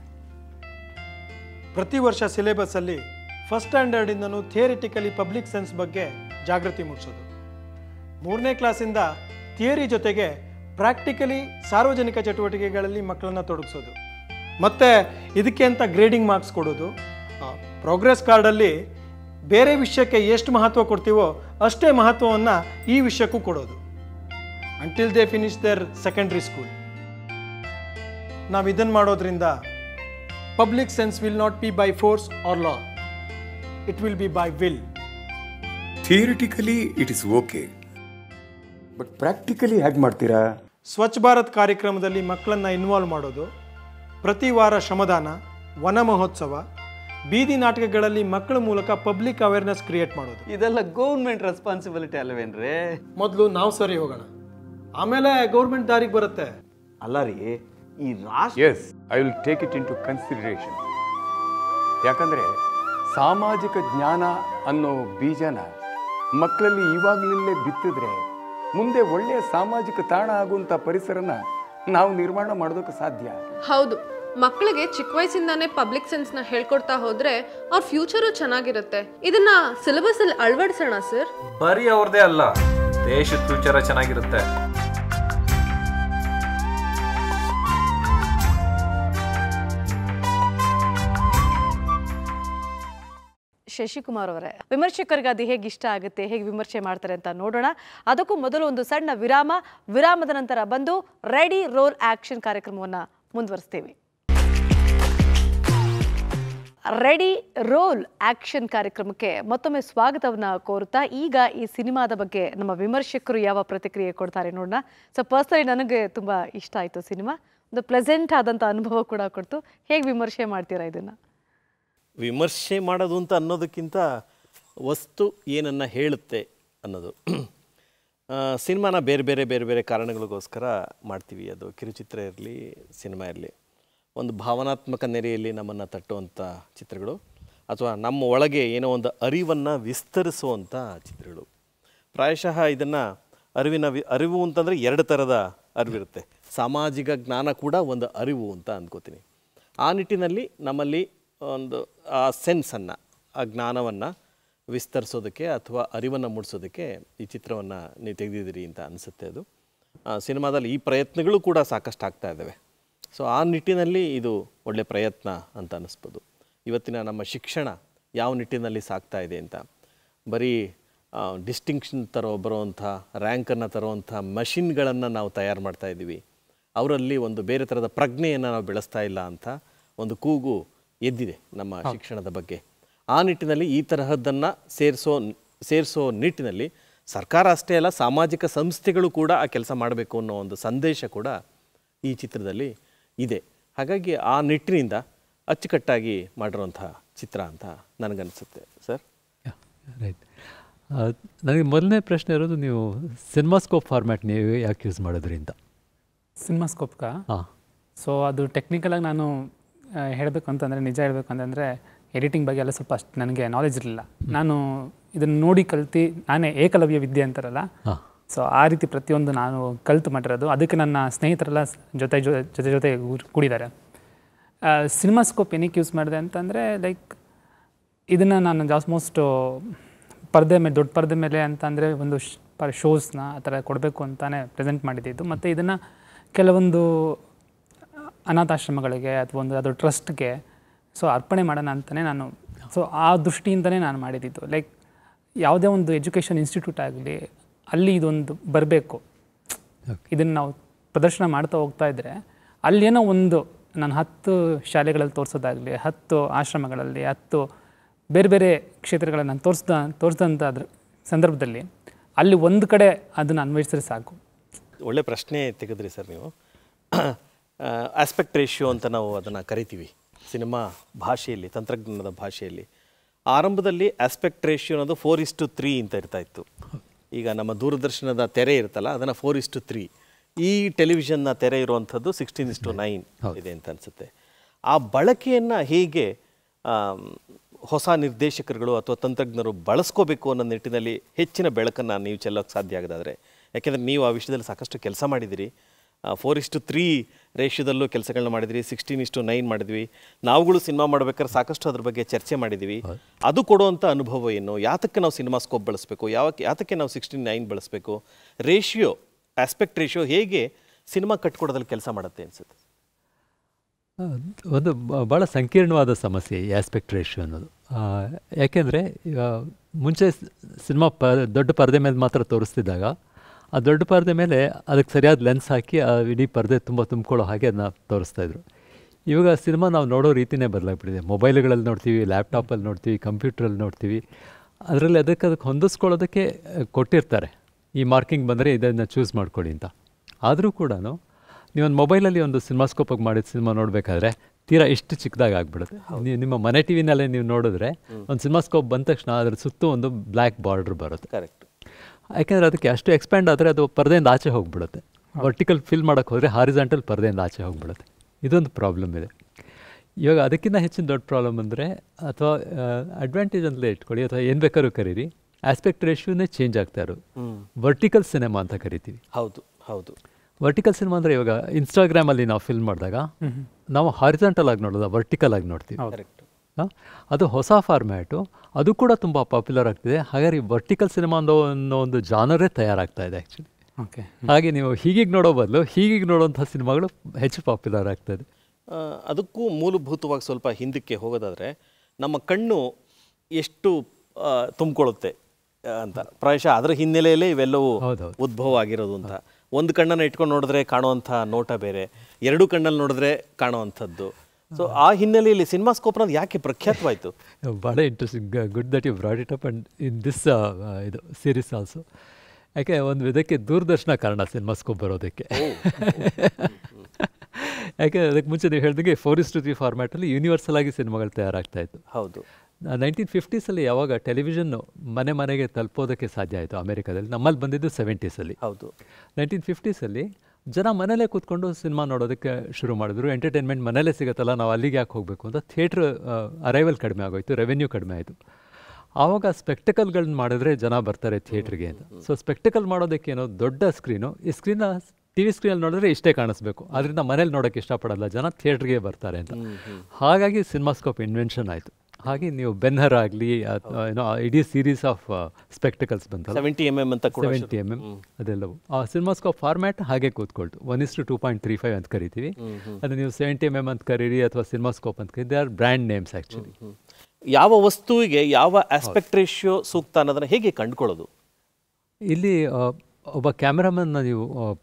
ಪ್ರತಿ ವರ್ಷ ಸಿಲೆಬಸ್ಸಲ್ಲಿ ಫಸ್ಟ್ ಸ್ಟ್ಯಾಂಡರ್ಡಿಂದನೂ ಥಿಯರಿಟಿಕಲಿ ಪಬ್ಲಿಕ್ ಸೆನ್ಸ್ ಬಗ್ಗೆ ಜಾಗೃತಿ ಮೂಡಿಸೋದು ಮೂರನೇ ಕ್ಲಾಸಿಂದ ಥಿಯರಿ ಜೊತೆಗೆ ಪ್ರಾಕ್ಟಿಕಲಿ ಸಾರ್ವಜನಿಕ ಚಟುವಟಿಕೆಗಳಲ್ಲಿ ಮಕ್ಕಳನ್ನ ತೊಡಗಿಸೋದು ಮತ್ತು ಇದಕ್ಕೆ ಅಂತ ಗ್ರೇಡಿಂಗ್ ಮಾರ್ಕ್ಸ್ ಕೊಡೋದು ಪ್ರೋಗ್ರೆಸ್ ಕಾರ್ಡಲ್ಲಿ ಬೇರೆ ವಿಷಯಕ್ಕೆ ಎಷ್ಟು ಮಹತ್ವ ಕೊಡ್ತೀವೋ ಅಷ್ಟೇ ಮಹತ್ವವನ್ನು ಈ ವಿಷಯಕ್ಕೂ ಕೊಡೋದು until they finish their secondary school ನಾವು ಇದನ್ನು ಮಾಡೋದ್ರಿಂದ public sense will not be by force or law it will be by will theoretically it is okay but practically ಹೇಗೆ ಮಾಡ್ತೀರಾ ಸ್ವಚ್ಛ ಭಾರತ್ ಕಾರ್ಯಕ್ರಮದಲ್ಲಿ ಮಕ್ಕಳನ್ನ ಇನ್ವಾಲ್ವ್ ಮಾಡೋದು ಪ್ರತಿ ವಾರ ಶ್ರಮದಾನ ವನ ಮಹೋತ್ಸವ ಬೀದಿ ನಾಟಕಗಳಲ್ಲಿ ಮಕ್ಕಳ ಮೂಲಕ ಪಬ್ಲಿಕ್ ಅವೇರ್ನೆಸ್ ಕ್ರಿಯೇಟ್ ಮಾಡೋದು ಇದೆಲ್ಲ ಗೌರ್ಮೆಂಟ್ ರೆಸ್ಪಾನ್ಸಿಬಿಲಿಟಿ ಅಲ್ವೇನ್ರಿ ಮೊದಲು ನಾವು ಸರಿ ಹೋಗೋಣ ಆಮೇಲೆ ಗೌರ್ಮೆಂಟ್ ದಾರಿಗೆ ಬರುತ್ತೆ ಅಲ್ಲ ರೀ ಈ ರಾಷ್ಟ್ರ yes I will take it into consideration ಯಾಕಂದರೆ ಸಾಮಾಜಿಕ ಜ್ಞಾನ ಅನ್ನೋ ಬೀಜನ ಮಕ್ಕಳಲ್ಲಿ ಇವಾಗಲಿಲ್ಲೇ ಬಿತ್ತಿದ್ರೆ ಮುಂದೆ ಒಳ್ಳೆಯ ಸಾಮಾಜಿಕ ತಾಣ ಆಗುವಂಥ ಪರಿಸರನ ನಾವು ನಿರ್ಮಾಣ ಮಾಡೋದಕ್ಕೆ ಸಾಧ್ಯ ಹೌದು ಮಕ್ಕಳಿಗೆ ಚಿಕ್ಕ ವಯಸ್ಸಿಂದಾನೇ ಪಬ್ಲಿಕ್ ಸೆನ್ಸ್ನ ಹೇಳ್ಕೊಡ್ತಾ ಹೋದ್ರೆ ಅವ್ರ ಫ್ಯೂಚರು ಚೆನ್ನಾಗಿರುತ್ತೆ ಇದನ್ನ ಸಿಲೆಬಸ್ ಅಲ್ಲಿ ಅಳವಡಿಸೋಣ ಸರ್ ಬರೀ ಅವ್ರದೇ ಅಲ್ಲ ದೇಶದ ಫ್ಯೂಚರ ಚೆನ್ನಾಗಿರುತ್ತೆ ಶಶಿಕುಮಾರ್ ಅವರೇ ವಿಮರ್ಶಕರಿಗೆ ಅದು ಹೇಗೆ ಇಷ್ಟ ಆಗುತ್ತೆ ಹೇಗೆ ವಿಮರ್ಶೆ ಮಾಡ್ತಾರೆ ಅಂತ ನೋಡೋಣ ಅದಕ್ಕೂ ಮೊದಲು ಒಂದು ಸಣ್ಣ ವಿರಾಮ ವಿರಾಮದ ನಂತರ ಬಂದು ರೆಡಿ ರೋಲ್ ಆಕ್ಷನ್ ಕಾರ್ಯಕ್ರಮವನ್ನು ಮುಂದುವರಿಸ್ತೀವಿ ರೆಡಿ ರೋಲ್ ಆಕ್ಷನ್ ಕಾರ್ಯಕ್ರಮಕ್ಕೆ ಮತ್ತೊಮ್ಮೆ ಸ್ವಾಗತವನ್ನ ಕೋರುತ್ತಾ ಈಗ ಈ ಸಿನಿಮಾದ ಬಗ್ಗೆ ನಮ್ಮ ವಿಮರ್ಶಕರು ಯಾವ ಪ್ರತಿಕ್ರಿಯೆ ಕೊಡ್ತಾರೆ ನೋಡೋಣ ಸೊ ಪರ್ಸನಲಿ ನನಗೆ ತುಂಬ ಇಷ್ಟ ಆಯಿತು ಸಿನಿಮಾ ಒಂದು ಪ್ಲೆಸೆಂಟ್ ಆದಂಥ ಅನುಭವ ಕೂಡ ಕೊಡ್ತು ಹೇಗೆ ವಿಮರ್ಶೆ ಮಾಡ್ತೀರಾ ಇದನ್ನು ವಿಮರ್ಶೆ ಮಾಡೋದು ಅಂತ ಅನ್ನೋದಕ್ಕಿಂತ ವಸ್ತು ಏನನ್ನು ಹೇಳುತ್ತೆ ಅನ್ನೋದು ಆ, ಸಿನಿಮಾನ ಬೇರೆ ಬೇರೆ ಬೇರೆ ಬೇರೆ ಕಾರಣಗಳಿಗೋಸ್ಕರ ಮಾಡ್ತೀವಿ ಅದು ಕಿರುಚಿತ್ರ ಇರಲಿ ಸಿನಿಮಾ ಇರಲಿ ಒಂದು ಭಾವನಾತ್ಮಕ ನೆರೆಯಲ್ಲಿ ನಮ್ಮನ್ನು ತಟ್ಟುವಂಥ ಚಿತ್ರಗಳು ಅಥವಾ ನಮ್ಮ ಒಳಗೆ ಏನೋ ಒಂದು ಅರಿವನ್ನು ವಿಸ್ತರಿಸುವಂಥ ಚಿತ್ರಗಳು ಪ್ರಾಯಶಃ ಇದನ್ನು ಅರಿವಿನ ವಿ ಅರಿವು ಅಂತಂದರೆ ಎರಡು ಥರದ ಅರಿವಿರುತ್ತೆ ಸಾಮಾಜಿಕ ಜ್ಞಾನ ಕೂಡ ಒಂದು ಅರಿವು ಅಂತ ಅಂದ್ಕೋತೀನಿ ಆ ನಿಟ್ಟಿನಲ್ಲಿ ನಮ್ಮಲ್ಲಿ ಒಂದು ಆ ಸೆನ್ಸನ್ನು ಆ ಜ್ಞಾನವನ್ನು ವಿಸ್ತರಿಸೋದಕ್ಕೆ ಅಥವಾ ಅರಿವನ್ನು ಮೂಡಿಸೋದಕ್ಕೆ ಈ ಚಿತ್ರವನ್ನು ನೀವು ತೆಗೆದಿದ್ದೀರಿ ಅಂತ ಅನಿಸುತ್ತೆ ಅದು ಆ, ಸಿನಿಮಾದಲ್ಲಿ ಈ ಪ್ರಯತ್ನಗಳು ಕೂಡ ಸಾಕಷ್ಟು ಆಗ್ತಾ ಇದ್ದಾವೆ ಸೊ ಆ ನಿಟ್ಟಿನಲ್ಲಿ ಇದು ಒಳ್ಳೆಯ ಪ್ರಯತ್ನ ಅಂತ ಅನ್ನಿಸ್ಬೋದು ಇವತ್ತಿನ ನಮ್ಮ ಶಿಕ್ಷಣ ಯಾವ ನಿಟ್ಟಿನಲ್ಲಿ ಸಾಗ್ತಾ ಇದೆ ಅಂತ ಬರೀ ಡಿಸ್ಟಿಂಕ್ಷನ್ ತರೋ ಬರುವಂಥ ರ್ಯಾಂಕನ್ನು ತರುವಂಥ ಮಷಿನ್ಗಳನ್ನು ನಾವು ತಯಾರು ಮಾಡ್ತಾ ಇದ್ದೀವಿ ಅವರಲ್ಲಿ ಒಂದು ಬೇರೆ ಥರದ ಪ್ರಜ್ಞೆಯನ್ನು ನಾವು ಬೆಳೆಸ್ತಾ ಇಲ್ಲ ಅಂತ ಒಂದು ಕೂಗು ಎದ್ದಿದೆ ನಮ್ಮ ಶಿಕ್ಷಣದ ಬಗ್ಗೆ ಆ ನಿಟ್ಟಿನಲ್ಲಿ ಈ ತರಹದ್ದನ್ನು ಸೇರಿಸೋ ಸೇರಿಸೋ ನಿಟ್ಟಿನಲ್ಲಿ ಸರ್ಕಾರ ಅಷ್ಟೇ ಅಲ್ಲ ಸಾಮಾಜಿಕ ಸಂಸ್ಥೆಗಳು ಕೂಡ ಆ ಕೆಲಸ ಮಾಡಬೇಕು ಅನ್ನೋ ಒಂದು ಸಂದೇಶ ಕೂಡ ಈ ಚಿತ್ರದಲ್ಲಿ ಇದೆ ಹಾಗಾಗಿ ಆ ನಿಟ್ಟಿನಿಂದ ಅಚ್ಚುಕಟ್ಟಾಗಿ ಮಾಡಿರುವಂಥ ಚಿತ್ರ ಅಂತ ನನಗನ್ಸುತ್ತೆ ಸರ್ ರೈಟ್ ನನಗೆ ಮೊದಲನೇ ಪ್ರಶ್ನೆ ಇರೋದು ನೀವು ಸಿನಿಮಾಸ್ಕೋಪ್ ಫಾರ್ಮ್ಯಾಟ್ ನೀವು ಯಾಕೆ ಯೂಸ್ ಮಾಡಿದ್ರಿ ಅಂತ ಸಿನಿಮಾಸ್ಕೋಪ್ಗ ಹಾಂ ಸೊ ಅದು ಟೆಕ್ನಿಕಲಾಗಿ ನಾನು ಹೇಳಬೇಕು ಅಂತಂದರೆ ನಿಜ ಹೇಳಬೇಕು ಅಂತಂದರೆ ಎಡಿಟಿಂಗ್ ಬಗ್ಗೆ ಎಲ್ಲ ಸ್ವಲ್ಪ ಅಷ್ಟು ನನಗೆ ನಾಲೆಜ್ ಇರಲಿಲ್ಲ ನಾನು ಇದನ್ನು ನೋಡಿ ಕಲ್ತು ನಾನೇ ಏಕಲವ್ಯ ವಿದ್ಯೆ ಅಂತಾರಲ್ಲ ಹಾಂ ಸೊ ಆ ರೀತಿ ಪ್ರತಿಯೊಂದು ನಾನು ಕಲ್ತು ಮಾಡಿರೋದು ಅದಕ್ಕೆ ನನ್ನ ಸ್ನೇಹಿತರೆಲ್ಲ ಸ್- ಜೊತೆ ಜೊ- ಜೊತೆ ಜೊತೆ ಕೂಡ್- ಕೂಡಿದ್ದಾರೆ ಸಿನಿಮಾಸ್ಕೋಪ್ ಏನಕ್ಕೆ ಯೂಸ್ ಮಾಡಿದೆ ಅಂತಂದರೆ ಲೈಕ್ ಇದನ್ನು ನಾನು ಆಲ್ಮೋಸ್ಟ್ ಪರದೆ ಮೇಲೆ ದೊಡ್ಡ ಪರದೆ ಮೇಲೆ ಅಂತಂದರೆ ಒಂದು ಶ್- ಪ ಶೋಸ್ನ ಆ ಥರ ಕೊಡಬೇಕು ಅಂತಾನೆ ಪ್ರೆಸೆಂಟ್ ಮಾಡಿದ್ದಿದ್ದು ಮತ್ತು ಇದನ್ನು ಕೆಲವೊಂದು ಅನಾಥಾಶ್ರಮಗಳಿಗೆ ಅಥವಾ ಒಂದು ಅದು ಟ್ರಸ್ಟ್ಗೆ ಸೊ ಅರ್ಪಣೆ ಮಾಡೋಣ ಅಂತಲೇ ನಾನು ಸೊ ಆ ದೃಷ್ಟಿಯಿಂದನೇ ನಾನು ಮಾಡಿದ್ದಿದ್ದು ಲೈಕ್ ಯಾವುದೇ ಒಂದು ಎಜುಕೇಷನ್ ಇನ್ಸ್ಟಿಟ್ಯೂಟ್ ಆಗಲಿ ಅಲ್ಲಿ ಇದೊಂದು ಬರಬೇಕು ಇದನ್ನು ನಾವು ಪ್ರದರ್ಶನ ಮಾಡ್ತಾ ಹೋಗ್ತಾ ಇದ್ದರೆ ಅಲ್ಲೇನೋ ಒಂದು ನಾನು ಹತ್ತು ಶಾಲೆಗಳಲ್ಲಿ ತೋರಿಸೋದಾಗಲಿ ಹತ್ತು ಆಶ್ರಮಗಳಲ್ಲಿ ಹತ್ತು ಬೇರೆ ಬೇರೆ ಕ್ಷೇತ್ರಗಳನ್ನು ನಾನು ತೋರಿಸ್ದ ತೋರಿಸಿದಂಥ ಅದ್ರ ಸಂದರ್ಭದಲ್ಲಿ ಅಲ್ಲಿ ಒಂದು ಕಡೆ ಅದನ್ನು ಅನ್ವಯಿಸಿದ್ರೆ ಸಾಕು ಒಳ್ಳೆ ಪ್ರಶ್ನೆ ತೆಗೆದ್ರಿ ಸರ್ ನೀವು ಆಸ್ಪೆಕ್ಟ್ ರೇಷಿಯೋ ಅಂತ ನಾವು ಅದನ್ನು ಕರಿತೀವಿ ಸಿನಿಮಾ ಭಾಷೆಯಲ್ಲಿ ತಂತ್ರಜ್ಞಾನದ ಭಾಷೆಯಲ್ಲಿ ಆರಂಭದಲ್ಲಿ ಆಸ್ಪೆಕ್ಟ್ ರೇಷಿಯೋ ಅನ್ನೋದು ಫೋರ್ ಇಸ್ ಟು ತ್ರೀ ಅಂತ ಇರ್ತಾ ಇತ್ತು ಈಗ ನಮ್ಮ ದೂರದರ್ಶನದ ತೆರೆ ಇರುತ್ತಲ್ಲ ಅದನ್ನು ಫೋರ್ ಇಸ್ ಟು ತ್ರೀ ಈ ಟೆಲಿವಿಷನ್ನ ತೆರೆ ಇರುವಂಥದ್ದು ಸಿಕ್ಸ್ಟೀನ್ ಇಸ್ ಟು ನೈನ್ ಇದೆ ಅಂತ ಅನಿಸುತ್ತೆ ಆ ಬಳಕೆಯನ್ನು ಹೇಗೆ ಆಮ್, ಹೊಸ ನಿರ್ದೇಶಕರುಗಳು ಅಥವಾ ತಂತ್ರಜ್ಞರು ಬಳಸ್ಕೋಬೇಕು ಅನ್ನೋ ನಿಟ್ಟಿನಲ್ಲಿ ಹೆಚ್ಚಿನ ಬೆಳಕನ್ನು ನೀವು ಚೆಲ್ಲೋಕ್ಕೆ ಸಾಧ್ಯ ಆಗೋದಾದರೆ ಯಾಕೆಂದರೆ ನೀವು ಆ ವಿಷಯದಲ್ಲಿ ಸಾಕಷ್ಟು ಕೆಲಸ ಮಾಡಿದಿರಿ ಫೋರ್ ಇಸ್ಟು ತ್ರೀ ರೇಷ್ಯದಲ್ಲೂ ಕೆಲಸಗಳನ್ನ ಮಾಡಿದ್ರಿ ಸಿಕ್ಸ್ಟೀನ್ ಇಸ್ಟು ನೈನ್ ಮಾಡಿದ್ವಿ ನಾವುಗಳು ಸಿನಿಮಾ ಮಾಡ್ಬೇಕಾದ್ರೆ ಸಾಕಷ್ಟು ಅದ್ರ ಬಗ್ಗೆ ಚರ್ಚೆ ಮಾಡಿದ್ದೀವಿ ಅದು ಕೊಡುವಂಥ ಅನುಭವ ಏನು ಯಾತಕ್ಕೆ ನಾವು ಸಿನಿಮಾ ಸ್ಕೋಪ್ ಬಳಸಬೇಕು ಯಾವ ಯಾತಕ್ಕೆ ನಾವು ಸಿಕ್ಸ್ಟೀನ್ ನೈನ್ ಬಳಸಬೇಕು ರೇಷಿಯೋ ಆಸ್ಪೆಕ್ಟ್ ರೇಷಿಯೋ ಹೇಗೆ ಸಿನಿಮಾ ಕಟ್ಕೊಡೋದ್ರಲ್ಲಿ ಕೆಲಸ ಮಾಡುತ್ತೆ ಅನಿಸುತ್ತೆ ಆ, ಒಂದು ಬ- ಭಾಳ ಸಂಕೀರ್ಣವಾದ ಸಮಸ್ಯೆ ಈ ಆಸ್ಪೆಕ್ಟ್ ರೇಷಿಯೋ ಅನ್ನೋದು ಆ, ಯಾಕೆಂದರೆ ಈಗ ಮುಂಚೆ ಸಿನಿಮಾ ಪ ದೊಡ್ಡ ಪರದೆ ಮೇಲೆ ಮಾತ್ರ ತೋರಿಸ್ತಿದ್ದಾಗ ಆ ದೊಡ್ಡ ಪರದೆ ಮೇಲೆ ಅದಕ್ಕೆ ಸರಿಯಾದ ಲೆನ್ಸ್ ಹಾಕಿ ಆ ಇಡೀ ಪರದೆ ತುಂಬ ತುಂಬಿಕೊಳ್ಳೋ ಹಾಗೆ ಅದನ್ನ ತೋರಿಸ್ತಾಯಿದ್ರು ಇವಾಗ ಸಿನಿಮಾ ನಾವು ನೋಡೋ ರೀತಿನೇ ಬದಲಾಗ್ಬಿಟ್ಟಿದೆ ಮೊಬೈಲ್ಗಳಲ್ಲಿ ನೋಡ್ತೀವಿ ಲ್ಯಾಪ್ಟಾಪಲ್ಲಿ ನೋಡ್ತೀವಿ ಕಂಪ್ಯೂಟ್ರಲ್ಲಿ ನೋಡ್ತೀವಿ ಅದರಲ್ಲಿ ಅದಕ್ಕೆ ಅದಕ್ಕೆ ಹೊಂದಿಸ್ಕೊಳ್ಳೋದಕ್ಕೆ ಆ, ಕೊಟ್ಟಿರ್ತಾರೆ ಈ ಮಾರ್ಕಿಂಗ್ ಬಂದರೆ ಇದನ್ನು ಚೂಸ್ ಮಾಡ್ಕೊಳ್ಳಿ ಅಂತ ಆದರೂ ಕೂಡ ನೀವೊಂದು ಮೊಬೈಲಲ್ಲಿ ಒಂದು ಸಿನಿಮಾಸ್ಕೋಪಾಗಿ ಮಾಡಿದ ಸಿನಿಮಾ ನೋಡಬೇಕಾದ್ರೆ ತೀರಾ ಎಷ್ಟು ಚಿಕ್ಕದಾಗಿ ಆಗ್ಬಿಡುತ್ತೆ ನೀವು ನಿಮ್ಮ ಮನೆ ಟಿ ವಿನಲ್ಲೇ ನೀವು ನೋಡಿದ್ರೆ ಒಂದು ಸಿನಿಮಾಸ್ಕೋಪ್ ಬಂದ ತಕ್ಷಣ ಅದ್ರ ಸುತ್ತ ಒಂದು ಬ್ಲ್ಯಾಕ್ ಬಾರ್ಡ್ರ್ ಬರುತ್ತೆ ಕರೆಕ್ಟ್ ಯಾಕೆಂದರೆ ಅದಕ್ಕೆ ಅಷ್ಟು ಎಕ್ಸ್ಪ್ಯಾಂಡ್ ಆದರೆ ಅದು ಪರದೆಯಿಂದ ಆಚೆ ಹೋಗ್ಬಿಡುತ್ತೆ ವರ್ಟಿಕಲ್ ಫಿಲ್ ಮಾಡೋಕ್ಕೆ ಹೋದರೆ ಹಾರಿಜಾಂಟಲ್ ಪರದೆಯಿಂದ ಆಚೆ ಹೋಗ್ಬಿಡುತ್ತೆ ಇದೊಂದು ಪ್ರಾಬ್ಲಮ್ ಇದೆ ಇವಾಗ ಅದಕ್ಕಿಂತ ಹೆಚ್ಚಿನ ದೊಡ್ಡ ಪ್ರಾಬ್ಲಮ್ ಅಂದರೆ ಅಥವಾ ಅಡ್ವಾಂಟೇಜ್ ಅಂತಲೇ ಇಟ್ಕೊಳ್ಳಿ ಅಥವಾ ಏನು ಬೇಕಾದ್ರೂ ಕರೀರಿ ಆಸ್ಪೆಕ್ಟ್ ರೇಷ್ಯೂನೇ ಚೇಂಜ್ ಆಗ್ತಾ ಇರೋದು ಹ್ಮ್. ವರ್ಟಿಕಲ್ ಸಿನಿಮಾ ಅಂತ ಕರಿತೀವಿ ಹೌದು ಹೌದು ವರ್ಟಿಕಲ್ ಸಿನಿಮಾ ಅಂದರೆ ಇವಾಗ ಇನ್ಸ್ಟಾಗ್ರಾಮಲ್ಲಿ ನಾವು ಫಿಲ್ಮ್ ಮಾಡಿದಾಗ ಹ್ಮ್. ನಾವು ಹಾರಿಜಾಂಟಲ್ ಆಗಿ ನೋಡೋದು ವರ್ಟಿಕಲ್ ಆಗಿ ನೋಡ್ತೀವಿ ಕರೆಕ್ಟ್ ಆ? ಅದು ಹೊಸ ಫಾರ್ಮ್ಯಾಟು ಅದು ಕೂಡ ತುಂಬ ಪಾಪ್ಯುಲರ್ ಆಗ್ತಿದೆ ಹಾಗಾಗಿ ವರ್ಟಿಕಲ್ ಸಿನಿಮಾ ಅನ್ನೋ ಅನ್ನೋ ಒಂದು ಜಾನರೇ ತಯಾರಾಗ್ತಾ ಇದೆ ಆ್ಯಕ್ಚುಲಿ ಓಕೆ ಹಾಗೆ ನೀವು ಹೀಗೀಗೆ ನೋಡೋ ಬದಲು ಹೀಗೀಗೆ ನೋಡೋಂಥ ಸಿನಿಮಾಗಳು ಹೆಚ್ಚು ಪಾಪ್ಯುಲರ್ ಆಗ್ತದೆ ಆ, ಅದಕ್ಕೂ ಮೂಲಭೂತವಾಗಿ ಸ್ವಲ್ಪ ಹಿಂದಕ್ಕೆ ಹೋಗೋದಾದರೆ ನಮ್ಮ ಕಣ್ಣು ಎಷ್ಟು ಆ, ತುಂಬಿಕೊಳ್ಳುತ್ತೆ ಆ, ಅಂತ ಪ್ರಾಯಶಃ ಅದರ ಹಿನ್ನೆಲೆಯಲ್ಲೇ ಇವೆಲ್ಲವೂ ಉದ್ಭವ ಆಗಿರೋದು ಅಂತ ಒಂದು ಕಣ್ಣನ್ನು ಇಟ್ಕೊಂಡು ನೋಡಿದ್ರೆ ಕಾಣುವಂಥ ನೋಟ ಬೇರೆ ಎರಡು ಕಣ್ಣಲ್ಲಿ ನೋಡಿದ್ರೆ ಕಾಣುವಂಥದ್ದು ಸೊ ಆ ಹಿನ್ನೆಲೆಯಲ್ಲಿ ಸಿನಿಮಾಸ್ಕೋಪ್ ಅನ್ನೋದು ಯಾಕೆ ಪ್ರಖ್ಯಾತವಾಯಿತು ಭಾಳ interesting good that you brought it up and in this ಇದು ಸೀರೀಸ್ ಆಲ್ಸೋ ಯಾಕೆ ಒಂದು ಇದಕ್ಕೆ ದೂರದರ್ಶನ ಕಾರಣ ಸಿನಿಮಾಸ್ಕೋಪ್ ಬರೋದಕ್ಕೆ ಯಾಕೆ ಅದಕ್ಕೆ ಮುಂಚೆ ನೀವು ಹೇಳ್ದಂಗೆ ಫೋರ್ ಇಸ್ ಟು ತ್ರೀ ಫಾರ್ಮ್ಯಾಟಲ್ಲಿ ಯೂನಿವರ್ಸಲ್ ಆಗಿ ಸಿನಿಮಾಗಳು ತಯಾರಾಗ್ತಾ ಇತ್ತು ಹೌದು ನೈನ್ಟೀನ್ ಫಿಫ್ಟೀಸಲ್ಲಿ ಯಾವಾಗ ಟೆಲಿವಿಷನ್ನು ಮನೆ ಮನೆಗೆ ತಲುಪೋದಕ್ಕೆ ಸಾಧ್ಯ ಆಯಿತು ಅಮೆರಿಕಾದಲ್ಲಿ ನಮ್ಮಲ್ಲಿ ಬಂದಿದ್ದು ಸೆವೆಂಟೀಸಲ್ಲಿ ಹೌದು ನೈನ್ಟೀನ್ ಫಿಫ್ಟೀಸಲ್ಲಿ ಜನ ಮನೇಲೇ ಕೂತ್ಕೊಂಡು ಸಿನಿಮಾ ನೋಡೋದಕ್ಕೆ ಶುರು ಮಾಡಿದ್ರು ಎಂಟರ್ಟೈನ್ಮೆಂಟ್ ಮನೇಲೇ ಸಿಗುತ್ತಲ್ಲ ನಾವು ಅಲ್ಲಿಗೆ ಯಾಕೆ ಹೋಗಬೇಕು ಅಂತ ಥಿಯೇಟ್ರ್ ಅರೈವಲ್ ಕಡಿಮೆ ಆಗೋಯ್ತು ರೆವೆನ್ಯೂ ಕಡಿಮೆ ಆಯಿತು ಆವಾಗ ಸ್ಪೆಕ್ಟಕಲ್ಗಳನ್ನ ಮಾಡಿದ್ರೆ ಜನ ಬರ್ತಾರೆ ಥಿಯೇಟ್ರಿಗೆ ಅಂತ ಸೊ ಸ್ಪೆಕ್ಟಕಲ್ ಮಾಡೋದಕ್ಕೇನೋ ದೊಡ್ಡ ಸ್ಕ್ರೀನು ಈ ಸ್ಕ್ರೀನ್ನ ಟಿ ವಿ ಸ್ಕ್ರೀನಲ್ಲಿ ನೋಡಿದ್ರೆ ಇಷ್ಟೇ ಕಾಣಿಸ್ಬೇಕು ಅದರಿಂದ ಮನೇಲಿ ನೋಡೋಕ್ಕೆ ಇಷ್ಟಪಡಲ್ಲ ಜನ ಥಿಯೇಟ್ರಿಗೆ ಬರ್ತಾರೆ ಅಂತ ಹಾಗಾಗಿ ಸಿನಿಮಾಸ್ಕೋಪ್ ಇನ್ವೆನ್ಷನ್ ಆಯಿತು ಹಾಗೆ ನೀವು ಬೆನ್ಹರ್ ಆಗಲಿ ಏನೋ ಆ ಇಡೀ ಸೀರೀಸ್ ಆಫ್ ಸ್ಪೆಕ್ಟಕಲ್ಸ್ ಬಂತಲ್ಲ 70 mm ಅಂತ ಕೂಡ ಸೆವೆಂಟಿ ಎಮ್ ಎಮ್ ಅದೆಲ್ಲವು ಆ ಸಿನಿಮಾಸ್ಕೋಪ್ ಫಾರ್ಮ್ಯಾಟ್ ಹಾಗೆ ಕೂತ್ಕೊಳ್ತು one is to two point three five ಅಂತ ಕರಿತೀವಿ ಹ್ಮ್, ಹ್ಮ್. ಅದು ನೀವು ಸೆವೆಂಟಿ ಎಮ್ ಎಮ್ ಅಂತ ಕರೀರಿ ಅಥವಾ ಸಿನಿಮಾಸ್ಕೋಪ್ ಅಂತ ಕರೀರಿ they are brand names actually ಯಾವ ವಸ್ತುವಿಗೆ ಯಾವ ಆಸ್ಪೆಕ್ಟ್ ರೇಷಿಯೋ ಸೂಕ್ತ ಅನ್ನೋದನ್ನ ಹೇಗೆ ಕಂಡುಕೊಳ್ಳೋದು ಇಲ್ಲಿ ಆ, ಒಬ್ಬ ಕ್ಯಾಮ್ರಾಮನ್ನ ನೀವು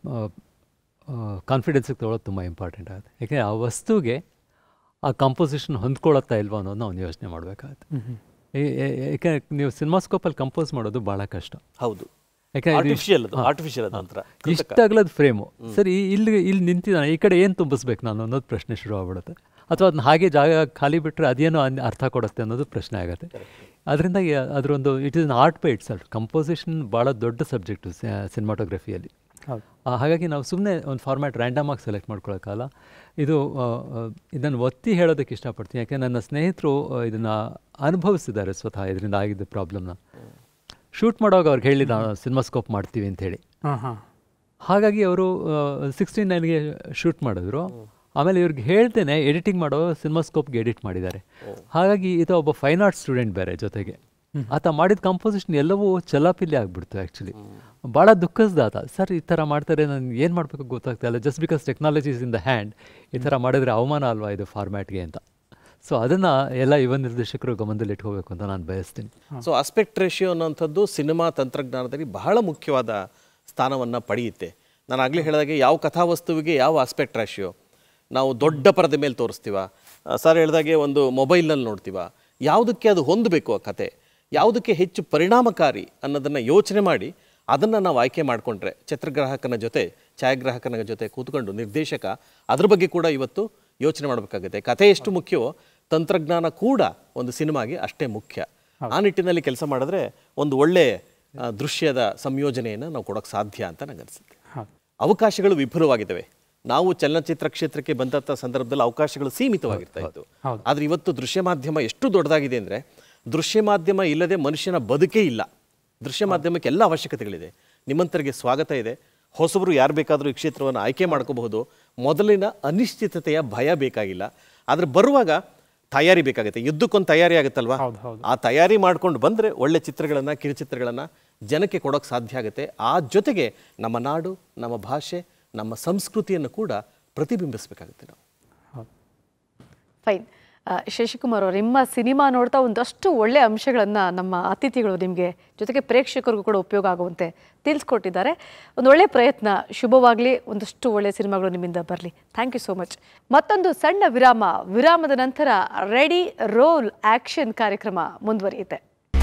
ಕಾನ್ಫಿಡೆನ್ಸಿಗೆ ತೊಗೊಳೋದು ತುಂಬ ಇಂಪಾರ್ಟೆಂಟ್ ಆಗುತ್ತೆ ಯಾಕೆಂದರೆ ಆ ವಸ್ತುಗೆ ಆ ಕಂಪೋಸಿಷನ್ ಹೊಂದ್ಕೊಳತ್ತಾ ಇಲ್ವಾ ಅನ್ನೋದನ್ನ ಅವ್ನು ಯೋಚನೆ ಮಾಡಬೇಕಾಗುತ್ತೆ ಹ್ಮ್. ಯಾಕೆ ನೀವು ಸಿನಿಮಾಸ್ಕೋಪಲ್ಲಿ ಕಂಪೋಸ್ ಮಾಡೋದು ಭಾಳ ಕಷ್ಟ ಹೌದು ಯಾಕಂದ್ರೆ ಇದು Artificial ಅದು, ಹಾ, artificial ಅದು ಹಾ. ಒಂಥರ, ಕೃತಕ. ಇಷ್ಟಾಗ್ಲದ ಫ್ರೇಮು ಸರಿ ಇಲ್ಲಿ ಇಲ್ಲಿ ನಿಂತಿದ್ದಾನೆ ಈ ಕಡೆ ಏನು ತುಂಬಿಸ್ಬೇಕು ನಾನು ಅನ್ನೋದು ಪ್ರಶ್ನೆ ಶುರು ಆಗ್ಬಿಡುತ್ತೆ ಅಥವಾ ಅದನ್ನ ಹಾಗೆ ಜಾಗ ಖಾಲಿ ಬಿಟ್ಟರೆ ಅದೇನೋ ಅನ್- ಅರ್ಥ ಕೊಡುತ್ತೆ ಅನ್ನೋದು ಪ್ರಶ್ನೆ ಆಗುತ್ತೆ ಅದರಿಂದ ಅದರೊಂದು it is an art by itself composition ಭಾಳ ದೊಡ್ಡ ಸಬ್ಜೆಕ್ಟು ಸಿನಿಮಾಟೋಗ್ರಫಿಯಲ್ಲಿ ಹೌದು. ಹಾಗಾಗಿ ನಾವು ಸುಮ್ಮನೆ ಒಂದು ಫಾರ್ಮ್ಯಾಟ್ ರ್ಯಾಂಡಮ್ ಆಗಿ ಸೆಲೆಕ್ಟ್ ಮಾಡ್ಕೊಳ್ಳೋಕ್ಕಲ್ಲ ಇದು ಇದನ್ನು ಒತ್ತಿ ಹೇಳೋದಕ್ಕೆ ಇಷ್ಟಪಡ್ತೀನಿ ಯಾಕೆ ನನ್ನ ಸ್ನೇಹಿತರು ಇದನ್ನು ಅನುಭವಿಸಿದ್ದಾರೆ ಸ್ವತಃ ಇದರಿಂದ ಆಗಿದ್ದ ಪ್ರಾಬ್ಲಮ್ನ ಶೂಟ್ ಮಾಡುವಾಗ ಅವ್ರಿಗೆ ಹೇಳಿ ನಾವು ಸಿನಿಮಾಸ್ಕೋಪ್ ಮಾಡ್ತೀವಿ ಅಂತ ಹೇಳಿ ಹಾಂ ಹಾಂ ಹಾಗಾಗಿ ಅವರು ಸಿಕ್ಸ್ಟೀನ್ ನೈನ್ಗೆ ಶೂಟ್ ಮಾಡಿದ್ರು ಆಮೇಲೆ ಇವ್ರಿಗೆ ಹೇಳ್ತೇನೆ ಎಡಿಟಿಂಗ್ ಮಾಡೋ ಸಿನಿಮಾಸ್ಕೋಪ್ಗೆ ಎಡಿಟ್ ಮಾಡಿದ್ದಾರೆ ಹಾಗಾಗಿ ಈತ ಒಬ್ಬ ಫೈನ್ ಆರ್ಟ್ಸ್ ಸ್ಟೂಡೆಂಟ್ ಬೇರೆ ಜೊತೆಗೆ ಆತ ಮಾಡಿದ ಕಂಪೋಸಿಷನ್ ಎಲ್ಲವೂ ಚಲಾಪಿಲಿ ಆಗ್ಬಿಡ್ತು ಆ್ಯಕ್ಚುಲಿ ಭಾಳ ದುಃಖಸ್ದ ಆತ ಸರ್ ಈ ಥರ ಮಾಡ್ತಾರೆ ನಾನು ಏನು ಮಾಡಬೇಕು ಗೊತ್ತಾಗ್ತಾ ಇಲ್ಲ just because technologies in the hand ಈ ಥರ ಮಾಡಿದ್ರೆ ಅವಮಾನ ಅಲ್ವಾ ಇದು ಫಾರ್ಮ್ಯಾಟ್ಗೆ ಅಂತ ಸೊ ಅದನ್ನು ಎಲ್ಲ ಯುವ ನಿರ್ದೇಶಕರು ಗಮನದಲ್ಲಿ ಇಟ್ಕೋಬೇಕು ಅಂತ ನಾನು ಬಯಸ್ತೀನಿ ಸೊ ಆಸ್ಪೆಕ್ಟ್ ರೇಷಿಯೋ ಅನ್ನೋಂಥದ್ದು ಸಿನಿಮಾ ತಂತ್ರಜ್ಞಾನದಲ್ಲಿ ಬಹಳ ಮುಖ್ಯವಾದ ಸ್ಥಾನವನ್ನು ಪಡೆಯುತ್ತೆ ನಾನು ಆಗಲೇ ಹೇಳಿದಾಗೆ ಯಾವ ಕಥಾವಸ್ತುವಿಗೆ ಯಾವ ಆಸ್ಪೆಕ್ಟ್ ರೇಷಿಯೋ ನಾವು ದೊಡ್ಡ ಪರದೆ ಮೇಲೆ ತೋರಿಸ್ತೀವ ಸರ್ ಹೇಳಿದಾಗೆ ಒಂದು ಮೊಬೈಲ್ನಲ್ಲಿ ನೋಡ್ತೀವ ಯಾವುದಕ್ಕೆ ಅದು ಹೊಂದಬೇಕು ಆ ಕತೆ ಯಾವುದಕ್ಕೆ ಹೆಚ್ಚು ಪರಿಣಾಮಕಾರಿ ಅನ್ನೋದನ್ನು ಯೋಚನೆ ಮಾಡಿ ಅದನ್ನು ನಾವು ಆಯ್ಕೆ ಮಾಡಿಕೊಂಡ್ರೆ ಚಿತ್ರಗ್ರಾಹಕನ ಜೊತೆ ಛಾಯಾಗ್ರಾಹಕನ ಜೊತೆ ಕೂತ್ಕೊಂಡು ನಿರ್ದೇಶಕ ಅದ್ರ ಬಗ್ಗೆ ಕೂಡ ಇವತ್ತು ಯೋಚನೆ ಮಾಡಬೇಕಾಗುತ್ತೆ ಕಥೆ ಎಷ್ಟು ಮುಖ್ಯವೋ ತಂತ್ರಜ್ಞಾನ ಕೂಡ ಒಂದು ಸಿನಿಮಾಗೆ ಅಷ್ಟೇ ಮುಖ್ಯ ಆ ನಿಟ್ಟಿನಲ್ಲಿ ಕೆಲಸ ಮಾಡಿದ್ರೆ ಒಂದು ಒಳ್ಳೆ ಆ, ದೃಶ್ಯದ ಸಂಯೋಜನೆಯನ್ನು ನಾವು ಕೊಡೋಕ್ಕೆ ಸಾಧ್ಯ ಅಂತ ನನಗೆ ಅನಿಸುತ್ತೆ ಅವಕಾಶಗಳು ವಿಪುಲವಾಗಿದ್ದಾವೆ ನಾವು ಚಲನಚಿತ್ರ ಕ್ಷೇತ್ರಕ್ಕೆ ಬಂದಂಥ ಸಂದರ್ಭದಲ್ಲಿ ಅವಕಾಶಗಳು ಸೀಮಿತವಾಗಿರ್ತಾ ಇತ್ತು ಆದರೆ ಇವತ್ತು ದೃಶ್ಯ ಮಾಧ್ಯಮ ಎಷ್ಟು ದೊಡ್ಡದಾಗಿದೆ ಅಂದರೆ ದೃಶ್ಯ ಮಾಧ್ಯಮ ಇಲ್ಲದೆ ಮನುಷ್ಯನ ಬದುಕೇ ಇಲ್ಲ ದೃಶ್ಯ ಮಾಧ್ಯಮಕ್ಕೆ ಎಲ್ಲ ಅವಶ್ಯಕತೆಗಳಿದೆ ನಿಮ್ಮಂತರಿಗೆ ಸ್ವಾಗತ ಇದೆ ಹೊಸಬರು ಯಾರು ಬೇಕಾದರೂ ಈ ಕ್ಷೇತ್ರವನ್ನು ಆಯ್ಕೆ ಮಾಡ್ಕೋಬಹುದು ಮೊದಲಿನ ಅನಿಶ್ಚಿತತೆಯ ಭಯ ಬೇಕಾಗಿಲ್ಲ ಆದರೆ ಬರುವಾಗ ತಯಾರಿ ಬೇಕಾಗುತ್ತೆ ಯುದ್ಧಕ್ಕೊಂದು ತಯಾರಿ ಆಗುತ್ತಲ್ವಾ ಆ ತಯಾರಿ ಮಾಡ್ಕೊಂಡು ಬಂದರೆ ಒಳ್ಳೆ ಚಿತ್ರಗಳನ್ನು ಕಿರುಚಿತ್ರಗಳನ್ನು ಜನಕ್ಕೆ ಕೊಡೋಕ್ಕೆ ಸಾಧ್ಯ ಆಗುತ್ತೆ ಆ ಜೊತೆಗೆ ನಮ್ಮ ನಾಡು ನಮ್ಮ ಭಾಷೆ ನಮ್ಮ ಸಂಸ್ಕೃತಿಯನ್ನು ಕೂಡ ಪ್ರತಿಬಿಂಬಿಸಬೇಕಾಗುತ್ತೆ ನಾವು ಫೈನ್ ಆ, ಶಶಿಕುಮಾರ್ ಅವರು ನಿಮ್ಮ ಸಿನಿಮಾ ನೋಡ್ತಾ ಒಂದಷ್ಟು ಒಳ್ಳೆ ಅಂಶಗಳನ್ನು ನಮ್ಮ ಅತಿಥಿಗಳು ನಿಮಗೆ ಜೊತೆಗೆ ಪ್ರೇಕ್ಷಕರಿಗೂ ಕೂಡ ಉಪಯೋಗ ಆಗುವಂತೆ ತಿಳಿಸ್ಕೊಟ್ಟಿದ್ದಾರೆ ಒಂದು ಒಳ್ಳೆ ಪ್ರಯತ್ನ ಶುಭವಾಗಲಿ ಒಂದಷ್ಟು ಒಳ್ಳೆ ಸಿನಿಮಾಗಳು ನಿಮ್ಮಿಂದ ಬರಲಿ ಥ್ಯಾಂಕ್ ಯು ಸೋ ಮಚ್ ಮತ್ತೊಂದು ಸಣ್ಣ ವಿರಾಮ ವಿರಾಮದ ನಂತರ ರೆಡಿ ರೋಲ್ ಆಕ್ಷನ್ ಕಾರ್ಯಕ್ರಮ ಮುಂದುವರಿಯುತ್ತೆ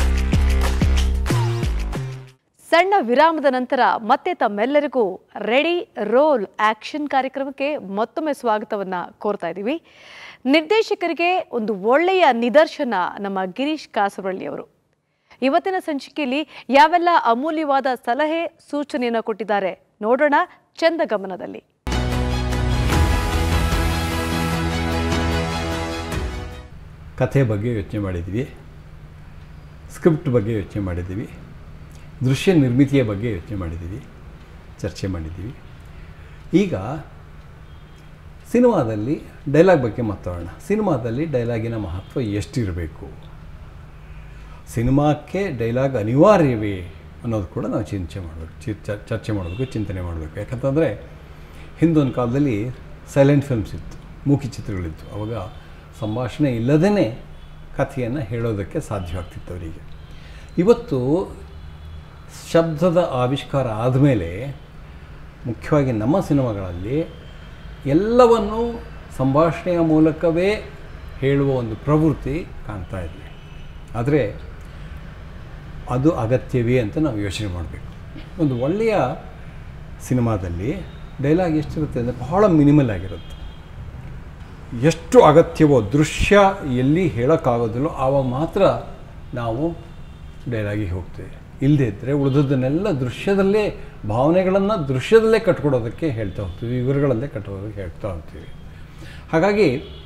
ಸಣ್ಣ ವಿರಾಮದ ನಂತರ ಮತ್ತೆ ತಮ್ಮೆಲ್ಲರಿಗೂ ರೆಡಿ ರೋಲ್ ಆಕ್ಷನ್ ಕಾರ್ಯಕ್ರಮಕ್ಕೆ ಮತ್ತೊಮ್ಮೆ ಸ್ವಾಗತವನ್ನ ಕೋರ್ತಾ ಇದ್ದೀವಿ ನಿರ್ದೇಶಕರಿಗೆ ಒಂದು ಒಳ್ಳೆಯ ನಿದರ್ಶನ ನಮ್ಮ ಗಿರೀಶ್ ಕಾಸರವಳ್ಳಿ ಅವರು ಇವತ್ತಿನ ಸಂಚಿಕೆಯಲ್ಲಿ ಯಾವೆಲ್ಲ ಅಮೂಲ್ಯವಾದ ಸಲಹೆ ಸೂಚನೆಯನ್ನು ಕೊಟ್ಟಿದ್ದಾರೆ ನೋಡೋಣ ಚಂದ ಗಮನದಲ್ಲಿ ಕಥೆ ಬಗ್ಗೆ ಯೋಚನೆ ಮಾಡಿದ್ವಿ ಸ್ಕ್ರಿಪ್ಟ್ ಬಗ್ಗೆ ಯೋಚನೆ ಮಾಡಿದ್ದೀವಿ ದೃಶ್ಯ ನಿರ್ಮಿತಿಯ ಬಗ್ಗೆ ಯೋಚನೆ ಮಾಡಿದ್ದೀವಿ ಚರ್ಚೆ ಮಾಡಿದ್ದೀವಿ ಈಗ ಸಿನಿಮಾದಲ್ಲಿ ಡೈಲಾಗ್ ಬಗ್ಗೆ ಮಾತಾಡೋಣ ಸಿನಿಮಾದಲ್ಲಿ ಡೈಲಾಗಿನ ಮಹತ್ವ ಎಷ್ಟಿರಬೇಕು ಸಿನಿಮಾಕ್ಕೆ ಡೈಲಾಗ್ ಅನಿವಾರ್ಯವೇ ಅನ್ನೋದು ಕೂಡ ನಾವು ಚಿಂತೆ ಮಾಡಬೇಕು ಚಿ- ಚ- ಚರ್ಚೆ ಮಾಡಬೇಕು ಚಿಂತನೆ ಮಾಡಬೇಕು ಯಾಕಂತಂದರೆ ಹಿಂದೊಂದು ಕಾಲದಲ್ಲಿ ಸೈಲೆಂಟ್ ಫಿಲ್ಮ್ಸ್ ಇತ್ತು ಮೂಕಿ ಚಿತ್ರಗಳಿತ್ತು ಅವಾಗ ಸಂಭಾಷಣೆ ಇಲ್ಲದೇ ಕಥೆಯನ್ನು ಹೇಳೋದಕ್ಕೆ ಸಾಧ್ಯವಾಗ್ತಿತ್ತು ಅವರಿಗೆ ಇವತ್ತು ಶಬ್ದದ ಆವಿಷ್ಕಾರ ಆದಮೇಲೆ ಮುಖ್ಯವಾಗಿ ನಮ್ಮ ಸಿನಿಮಾಗಳಲ್ಲಿ ಎಲ್ಲವನ್ನು ಸಂಭಾಷಣೆಯ ಮೂಲಕವೇ ಹೇಳುವ ಒಂದು ಪ್ರವೃತ್ತಿ ಕಾಣ್ತಾ ಇದೆ ಆದರೆ ಅದು ಅಗತ್ಯವೇ ಅಂತ ನಾವು ಯೋಚನೆ ಮಾಡಬೇಕು ಒಂದು ಒಳ್ಳೆಯ ಸಿನಿಮಾದಲ್ಲಿ ಡೈಲಾಗ್ ಎಷ್ಟಿರುತ್ತೆ ಅಂದರೆ ಬಹಳ ಮಿನಿಮಲ್ ಆಗಿರುತ್ತೆ ಎಷ್ಟು ಅಗತ್ಯವೋ ದೃಶ್ಯ ಎಲ್ಲಿ ಹೇಳೋಕ್ಕಾಗೋದಿಲ್ಲೋ ಆವಾಗ ಮಾತ್ರ ನಾವು ಡೈಲಾಗಿಗೆ ಹೋಗ್ತೇವೆ ಇಲ್ಲದೇ ಇದ್ದರೆ ಉಳಿದದ್ದನ್ನೆಲ್ಲ ದೃಶ್ಯದಲ್ಲೇ ಭಾವನೆಗಳನ್ನು ದೃಶ್ಯದಲ್ಲೇ ಕಟ್ಕೊಡೋದಕ್ಕೆ ಹೇಳ್ತಾ ಹೋಗ್ತೀವಿ ವಿವರಗಳಲ್ಲೇ ಕಟ್ಟೋದಕ್ಕೆ ಹೇಳ್ತಾ ಹೋಗ್ತೀವಿ ಹಾಗಾಗಿ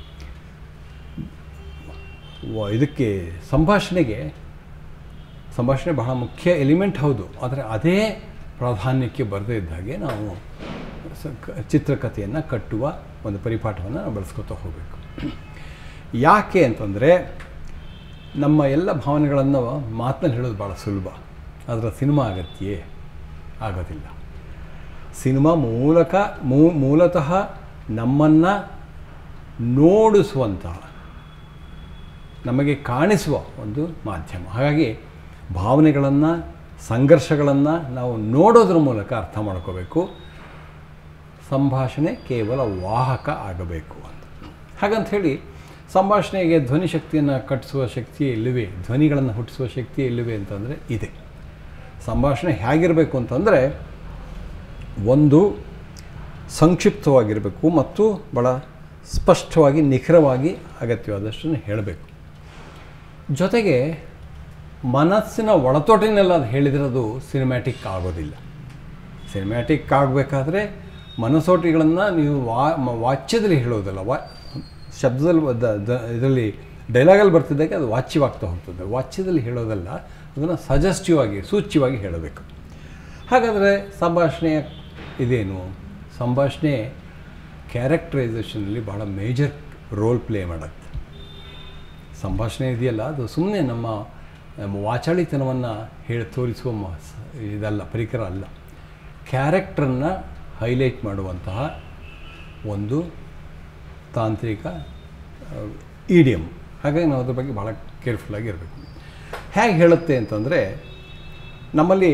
ವ- ಇದಕ್ಕೆ ಸಂಭಾಷಣೆಗೆ ಸಂಭಾಷಣೆ ಬಹಳ ಮುಖ್ಯ ಎಲಿಮೆಂಟ್ ಹೌದು ಆದರೆ ಅದೇ ಪ್ರಾಧಾನ್ಯಕ್ಕೆ ಬರದೇ ಇದ್ದ ಹಾಗೆ ನಾವು ಸ- ಕ- ಚಿತ್ರಕಥೆಯನ್ನು ಕಟ್ಟುವ ಒಂದು ಪರಿಪಾಠವನ್ನು ನಾವು ಬಳಸ್ಕೊತಾ ಹೋಗಬೇಕು ಯಾಕೆ ಅಂತಂದರೆ ನಮ್ಮ ಎಲ್ಲ ಭಾವನೆಗಳನ್ನು ಮಾತಲ್ಲಿ ಹೇಳೋದು ಭಾಳ ಸುಲಭ ಅದರ ಸಿನಿಮಾ ಅಗತ್ಯೇ ಆಗೋದಿಲ್ಲ ಸಿನಿಮಾ ಮೂಲಕ ಮೂ ಮೂಲತಃ ನಮ್ಮನ್ನು ನೋಡಿಸುವಂತಹ ನಮಗೆ ಕಾಣಿಸುವ ಒಂದು ಮಾಧ್ಯಮ ಹಾಗಾಗಿ ಭಾವನೆಗಳನ್ನು ಸಂಘರ್ಷಗಳನ್ನು ನಾವು ನೋಡೋದ್ರ ಮೂಲಕ ಅರ್ಥ ಮಾಡ್ಕೋಬೇಕು ಸಂಭಾಷಣೆ ಕೇವಲ ವಾಹಕ ಆಗಬೇಕು ಅಂತ ಹಾಗಂತ ಹೇಳಿ ಸಂಭಾಷಣೆಗೆ ಧ್ವನಿ ಶಕ್ತಿಯನ್ನು ಕಟ್ಟಿಸುವ ಶಕ್ತಿ ಇಲ್ಲವೇ ಧ್ವನಿಗಳನ್ನು ಹುಟ್ಟಿಸುವ ಶಕ್ತಿ ಇಲ್ಲವೇ ಅಂತಂದರೆ ಇದೆ ಸಂಭಾಷಣೆ ಹೇಗಿರಬೇಕು ಅಂತಂದರೆ ಒಂದು ಸಂಕ್ಷಿಪ್ತವಾಗಿರಬೇಕು ಮತ್ತು ಭಾಳ ಸ್ಪಷ್ಟವಾಗಿ ನಿಖರವಾಗಿ ಅಗತ್ಯವಾದಷ್ಟನ್ನು ಹೇಳಬೇಕು ಜೊತೆಗೆ ಮನಸ್ಸಿನ ಒಳತೋಟಿನೆಲ್ಲ ಅದು ಹೇಳಿದರೆ ಅದು ಸಿನಿಮ್ಯಾಟಿಕ್ ಆಗೋದಿಲ್ಲ ಸಿನಿಮ್ಯಾಟಿಕ್ ಆಗಬೇಕಾದ್ರೆ ಮನಸೋಟಿಗಳನ್ನು ನೀವು ವಾ ಮ- ವಾಚ್ಯದಲ್ಲಿ ಹೇಳೋದಲ್ಲ ವಾ ಶಬ್ದದಲ್ಲಿ ದ- ದ- ಇದರಲ್ಲಿ ಡೈಲಾಗಲ್ಲಿ ಬರ್ತಿದ್ದಾಗೆ ಅದು ವಾಚ್ಯವಾಗ್ತಾ ಹೋಗ್ತದೆ ವಾಚ್ಯದಲ್ಲಿ ಹೇಳೋದಲ್ಲ ಅದನ್ನು ಸಜೆಸ್ಟಿವ್ ಆಗಿ ಸೂಚ್ಯವಾಗಿ ಹೇಳಬೇಕು ಹಾಗಾದರೆ ಸಂಭಾಷಣೆಯ ಇದೇನು ಸಂಭಾಷಣೆ ಕ್ಯಾರೆಕ್ಟರೈಸೇಷನಲ್ಲಿ ಭಾಳ ಮೇಜರ್ ರೋಲ್ ಪ್ಲೇ ಮಾಡುತ್ತೆ ಸಂಭಾಷಣೆ ಇದೆಯಲ್ಲ ಅದು ಸುಮ್ಮನೆ ನಮ್ಮ ನಮ್ಮ ವಾಚಾಳಿತನವನ್ನು ಹೇಳಿ ತೋರಿಸುವ ಮ ಸ- ಇದಲ್ಲ ಪರಿಕರ ಅಲ್ಲ ಕ್ಯಾರೆಕ್ಟ್ರನ್ನು ಹೈಲೈಟ್ ಮಾಡುವಂತಹ ಒಂದು ತಾಂತ್ರಿಕ ಇಡಿಯಮ್ ಹಾಗಾಗಿ ನಾವು ಅದ್ರ ಬಗ್ಗೆ ಭಾಳ ಕೇರ್ಫುಲ್ಲಾಗಿ ಇರಬೇಕು ಹೇಗೆ ಹೇಳುತ್ತೆ ಅಂತಂದರೆ ನಮ್ಮಲ್ಲಿ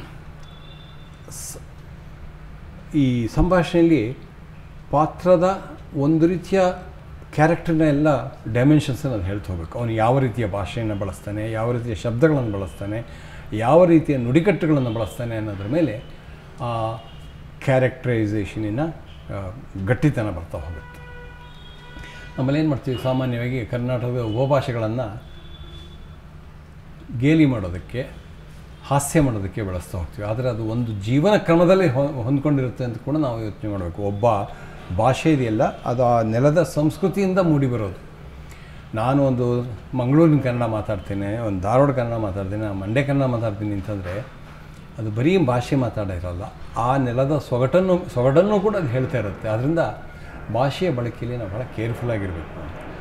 ಸ- ಈ ಸಂಭಾಷಣೆಯಲ್ಲಿ ಪಾತ್ರದ ಒಂದು ರೀತಿಯ ಕ್ಯಾರೆಕ್ಟರ್ನ ಎಲ್ಲ ಡೈಮೆನ್ಷನ್ಸನ್ನು ಅದು ಹೇಳ್ತಾ ಹೋಗ್ಬೇಕು ಅವನು ಯಾವ ರೀತಿಯ ಭಾಷೆಯನ್ನು ಬಳಸ್ತಾನೆ ಯಾವ ರೀತಿಯ ಶಬ್ದಗಳನ್ನು ಬಳಸ್ತಾನೆ ಯಾವ ರೀತಿಯ ನುಡಿಕಟ್ಟುಗಳನ್ನು ಬಳಸ್ತಾನೆ ಅನ್ನೋದ್ರ ಮೇಲೆ ಆ ಕ್ಯಾರೆಕ್ಟರೈಸೇಷನಿನ ಗಟ್ಟಿತನ ಬರ್ತಾ ಹೋಗುತ್ತೆ ನಮ್ಮಲ್ಲಿ ಏನು ಮಾಡ್ತೀವಿ ಸಾಮಾನ್ಯವಾಗಿ ಕರ್ನಾಟಕದ ಉಪಭಾಷೆಗಳನ್ನು ಗೇಲಿ ಮಾಡೋದಕ್ಕೆ ಹಾಸ್ಯ ಮಾಡೋದಕ್ಕೆ ಬಳಸ್ತಾ ಹೋಗ್ತೀವಿ ಆದರೆ ಅದು ಒಂದು ಜೀವನ ಕ್ರಮದಲ್ಲಿ ಹೊ- ಹೊಂದ್ಕೊಂಡಿರುತ್ತೆ ಅಂತ ಕೂಡ ನಾವು ಯೋಚನೆ ಮಾಡಬೇಕು ಒಬ್ಬ ಭಾಷೆ ಇದೆಯಲ್ಲ ಅದು ಆ ನೆಲದ ಸಂಸ್ಕೃತಿಯಿಂದ ಮೂಡಿ ಬರೋದು ನಾನು ಒಂದು ಮಂಗಳೂರಿನ ಕನ್ನಡ ಮಾತಾಡ್ತೇನೆ ಒಂದು ಧಾರವಾಡ ಕನ್ನಡ ಮಾತಾಡ್ತೀನಿ ನಾನು ಮಂಡ್ಯ ಕನ್ನಡ ಮಾತಾಡ್ತೀನಿ ಅಂತಂದರೆ ಅದು ಬರೀ ಭಾಷೆ ಮಾತಾಡಿರಲ್ಲ ಆ ನೆಲದ ಸೊಗಟನ್ನು ಸೊಗಡನ್ನು ಕೂಡ ಅದು ಹೇಳ್ತಾ ಇರುತ್ತೆ ಆದ್ದರಿಂದ ಭಾಷೆಯ ಬಳಕೆಯಲ್ಲಿ ನಾವು ಭಾಳ ಕೇರ್ಫುಲ್ಲಾಗಿರಬೇಕು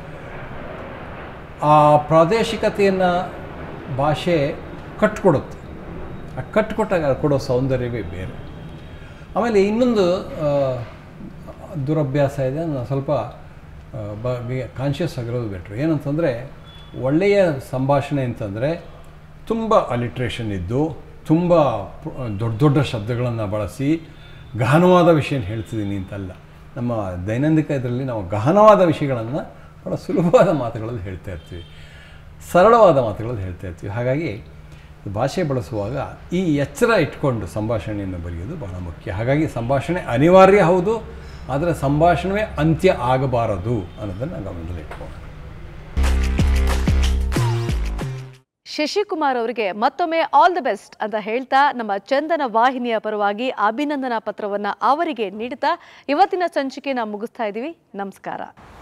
ಆ ಪ್ರಾದೇಶಿಕತೆಯನ್ನು ಭಾಷೆ ಕಟ್ಕೊಡುತ್ತೆ ಆ ಕಟ್ಕೊಟ್ಟಾಗ ಅದು ಕೊಡೋ ಸೌಂದರ್ಯವೇ ಬೇರೆ ಆಮೇಲೆ ಇನ್ನೊಂದು ಆ, ದುರಭ್ಯಾಸ ಇದೆ ನಾನು ಸ್ವಲ್ಪ ಆ, ಬ ಕಾನ್ಷಿಯಸ್ ಆಗಿರೋದು ಬೆಟ್ರು ಏನಂತಂದರೆ ಒಳ್ಳೆಯ ಸಂಭಾಷಣೆ ಅಂತಂದರೆ ತುಂಬ ಅಲಿಟ್ರೇಷನ್ ಇದ್ದು ತುಂಬ ಪ್- ದೊಡ್ಡ ದೊಡ್ಡ ಶಬ್ದಗಳನ್ನು ಬಳಸಿ ಗಹನವಾದ ವಿಷಯನ ಹೇಳ್ತಿದ್ದೀನಿ ಅಂತಲ್ಲ ನಮ್ಮ ದೈನಂದಿಕ ಇದರಲ್ಲಿ ನಾವು ಗಹನವಾದ ವಿಷಯಗಳನ್ನು ಭಾಳ ಸುಲಭವಾದ ಮಾತುಗಳಲ್ಲಿ ಹೇಳ್ತಾ ಇರ್ತೀವಿ ಸರಳವಾದ ಮಾತುಗಳಲ್ಲಿ ಹೇಳ್ತಾ ಇರ್ತೀವಿ ಹಾಗಾಗಿ ಭಾಷೆ ಬಳಸುವಾಗ ಈ ಎಚ್ಚರ ಇಟ್ಕೊಂಡು ಸಂಭಾಷಣೆಯನ್ನು ಬರೆಯೋದು ಬಹಳ ಮುಖ್ಯ ಹಾಗಾಗಿ ಸಂಭಾಷಣೆ ಅನಿವಾರ್ಯ ಹೌದು ಆದರೆ ಸಂಭಾಷಣೆ ಅಂತ್ಯ ಆಗಬಾರದು ಅನ್ನೋದನ್ನು ಗಮನದಲ್ಲಿಟ್ಕೊಂಡು ಶಶಿಕುಮಾರ್ ಅವರಿಗೆ ಮತ್ತೊಮ್ಮೆ ಆಲ್ ದ ಬೆಸ್ಟ್ ಅಂತ ಹೇಳ್ತಾ ನಮ್ಮ ಚಂದನ ವಾಹಿನಿಯ ಪರವಾಗಿ ಅಭಿನಂದನಾ ಪತ್ರವನ್ನ ಅವರಿಗೆ ನೀಡುತ್ತಾ ಇವತ್ತಿನ ಸಂಚಿಕೆನ ಮುಗಿಸ್ತಾ ಇದ್ದೀವಿ ನಮಸ್ಕಾರ